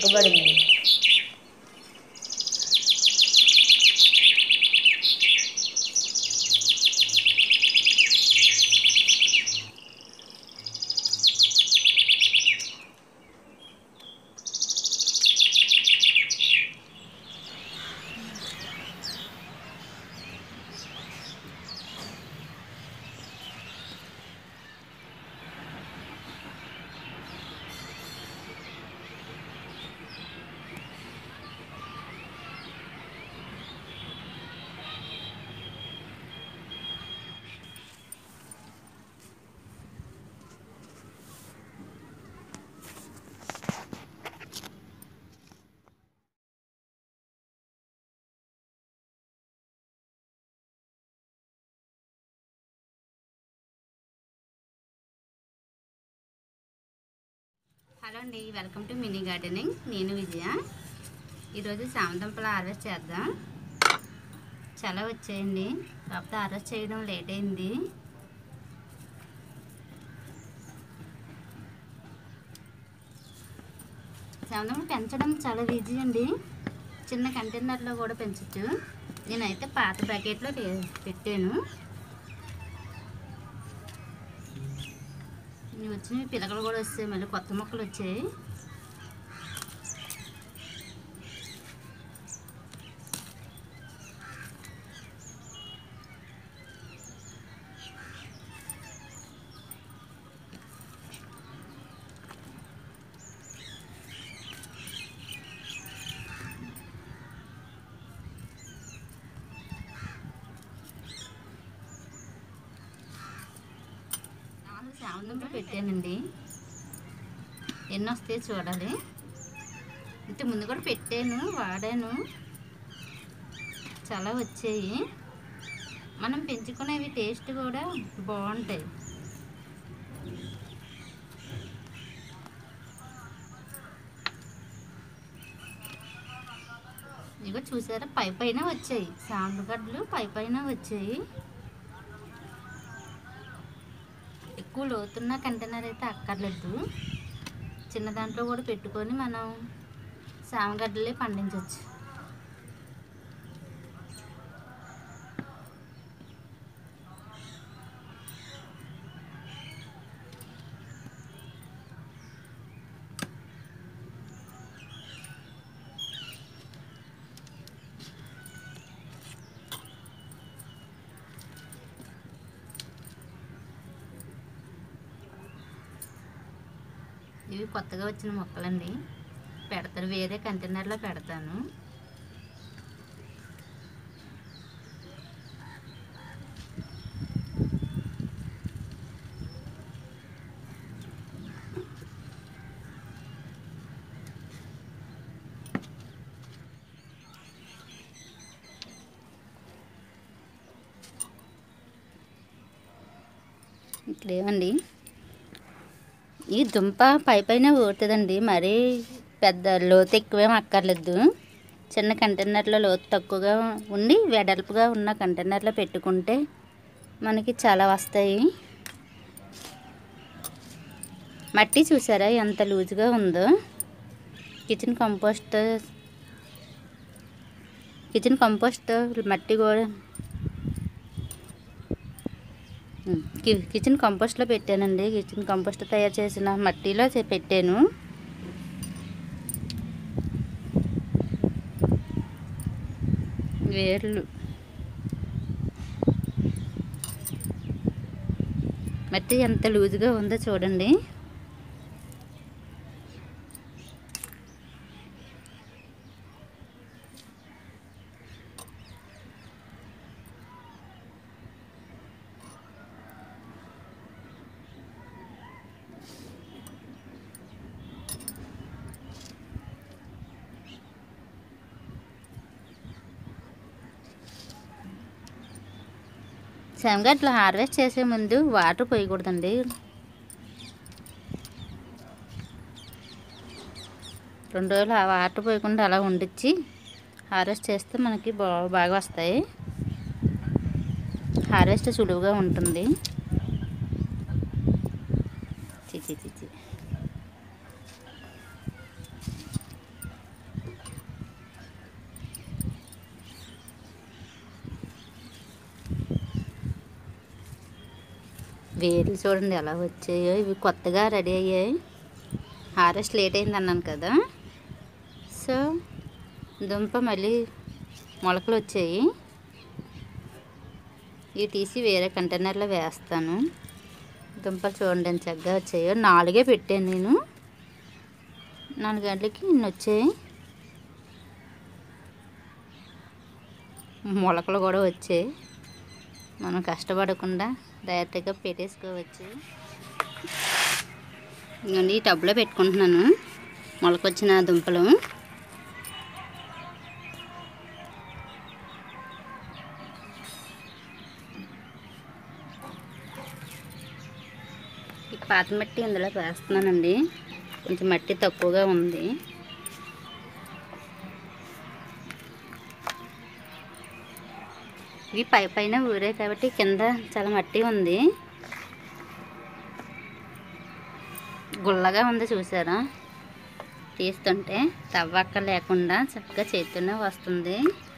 ఉడకబడింది hello అండి welcome to mini gardening నేను విజయ ఈరోజు సామదంపలు హార్వెస్ట్ చేద్దాం చాలా వచ్చాయండి కాకపోతే హార్వెస్ట్ చేయడం లేట్ అయింది సామదంపలు పెంచడం చాలా ఈజీ అండి చిన్న కంటైనర్లో కూడా పెంచవచ్చు నేనైతే పాత బకెట్లో పె- పెట్టాను ఇవి వచ్చినవి పిలకలు కూడా వస్తాయి మళ్ళీ కొత్త మొక్కలు వచ్చాయి నాలుగు శామంతులు పెట్టానండి ఎన్ని వస్తాయి చూడాలి ఇంత ముందు కూడా పెట్టాను వాడాను చాలా వచ్చాయి మనం పెంచుకునేవి టేస్ట్ కూడా బాగుంటాయి ఇగో చూసారా పై పైన వచ్చాయి సాండ్గడ్డలు పై పైన వచ్చాయి ఎక్కువ లోతున్న కంటైనర్ అయితే అక్కర్లేదు చిన్న దాంట్లో కూడా పెట్టుకొని మనం సామగడ్డలే పండించవచ్చు ఇవి కొత్తగా వచ్చిన మొక్కలండి పెడతాను వేరే కంటైనర్లో పెడతాను ఇక్కడేమండి ఈ దుంప పై పైన ఊరుతుందండి మరీ పెద్ద లోతు ఎక్కువేం అక్కర్లేదు చిన్న కంటైనర్లో లోతు తక్కువగా ఉండి వెడల్పుగా ఉన్న కంటైనర్లో పెట్టుకుంటే మనకి చాలా వస్తాయి మట్టి చూసారా ఎంత లూజుగా ఉందో కిచెన్ కంపోస్ట్ కిచెన్ కంపోస్ట్ మట్టి కూడా ఉమ్, కి- కిచెన్ కంపోస్ట్లో పెట్టానండి కిచెన్ కంపోస్ట్ తయారు చేసిన మట్టిలో చే- పెట్టాను వేర్లు మట్టి ఎంత లూజుగా ఉందో చూడండి శనగట్లు హార్వెస్ట్ చేసే ముందు వాటర్ పోయకూడదండి రెండు రోజులు ఆ వాటర్ పోయకుండా అలా ఉండిచ్చి హార్వెస్ట్ చేస్తే మనకి బా బాగా వస్తాయి హార్వెస్ట్ సులువుగా ఉంటుంది చిచి చిచి వేర్లు చూడండి ఎలా వచ్చాయో ఇవి కొత్తగా రెడీ అయ్యాయి హారెస్ట్ లేట్ అయింది అన్నాను కదా సో దుంప మళ్ళీ మొలకలు వచ్చాయి ఇవి తీసి వేరే కంటైనర్లో వేస్తాను దుంపలు చూడండి ఎంత చక్కగా వచ్చాయో నాలుగే పెట్టాను నేను నాలుగు గంటలకి ఇన్ని వచ్చాయి మొలకలు కూడా వచ్చాయి మనం కష్టపడకుండా డైరెక్ట్గా పెట్టేసుకోవచ్చు ఇంకండి ఈ టబ్లో పెట్టుకుంటున్నాను మొలకొచ్చిన దుంపలు ఈ పాత మట్టి ఇందులో వేస్తున్నానండి కొంచెం మట్టి తక్కువగా ఉంది ఇవి పై పైన ఊరే కాబట్టి కింద చాలా మట్టి ఉంది గుల్లగా ఉంది చూసారా తీస్తుంటే తవ్వక్క లేకుండా చక్కగా చేతితోనే వస్తుంది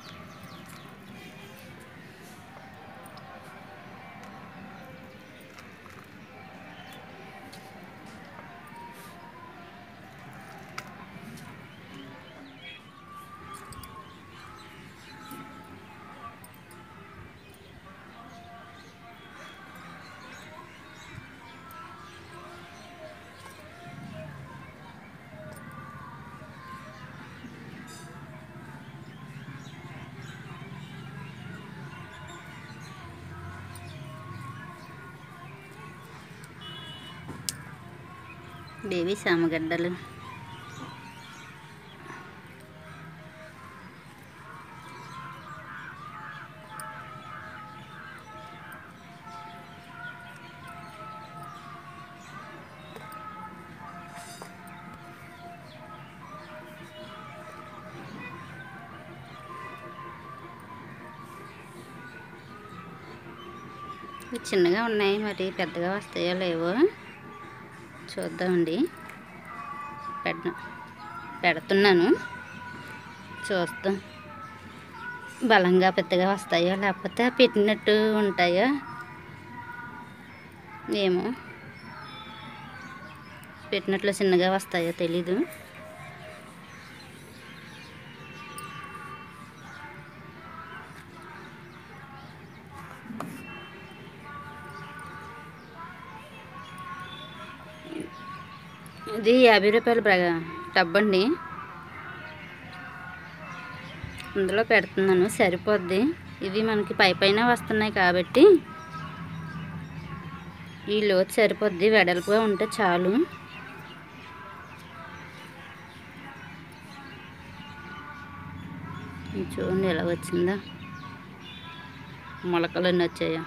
బేబీ సామగడ్డలు ఇవి చిన్నగా ఉన్నాయి మరి పెద్దగా వస్తాయో లేవో చూద్దామండి పెడ పెడుతున్నాను చూస్తాం బలంగా పెద్దగా వస్తాయో లేకపోతే పెట్టినట్టు ఉంటాయో ఏమో పెట్టినట్లు చిన్నగా వస్తాయో తెలీదు ఇది యాభై రూపాయల బ్ర టబ్ అండి అందులో పెడుతున్నాను సరిపోద్ది ఇవి మనకి పై పైన వస్తున్నాయి కాబట్టి ఈ లోతు సరిపోద్ది వెడల్పుగా ఉంటే చాలు ఇది చూడండి ఎలా వచ్చిందో మొలకలు అన్నీ వచ్చాయో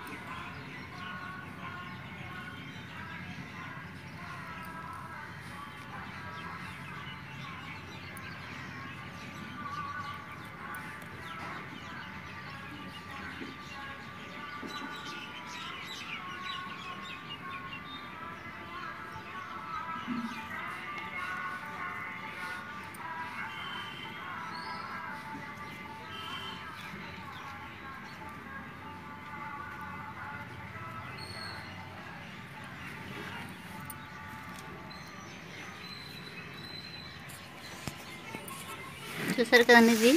చూసారు కదండి ఇది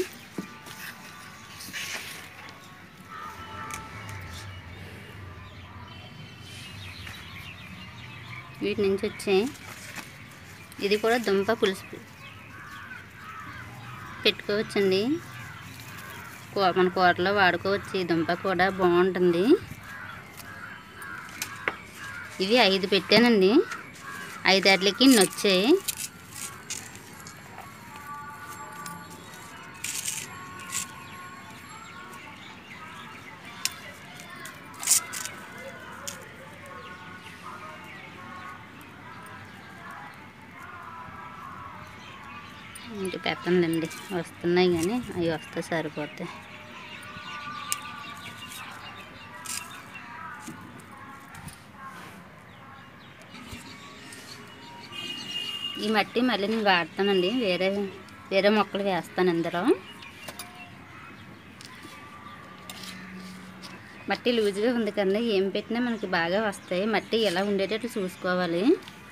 వీటి నుంచి వచ్చాయి ఇది కూడా దుంప పులుసు పెట్టుకోవచ్చండి కూ- మన కూరలో వాడుకోవచ్చు ఈ దుంప కూడా బాగుంటుంది ఇవి ఐదు పెట్టానండి ఐదు అట్లకి ఇన్ని వచ్చాయి ఇంటి పెట్టండి వస్తున్నాయి కానీ అవి వస్తే సరిపోతాయి ఈ మట్టి మళ్ళీ నేను వాడతానండి వేరే వేరే మొక్కలు వేస్తాను ఇందులో మట్టి లూజ్గా ఉంది కదండి ఏం పెట్టినా మనకి బాగా వస్తాయి మట్టి ఎలా ఉండేటట్టు చూసుకోవాలి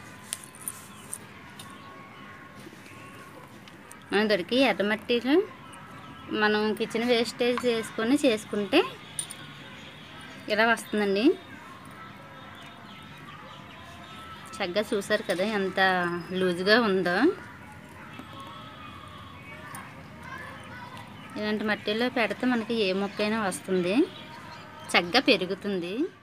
మన దొరికి ఎర్రమట్టిలో మనం కిచెన్ వేస్టేజ్ చేసుకొని చేసుకుంటే ఇలా వస్తుందండి చక్కగా చూసారు కదా ఎంత లూజ్గా ఉందో ఇలాంటి మట్టిలో పెడితే మనకి ఏ మొక్కైనా వస్తుంది చక్కగా పెరుగుతుంది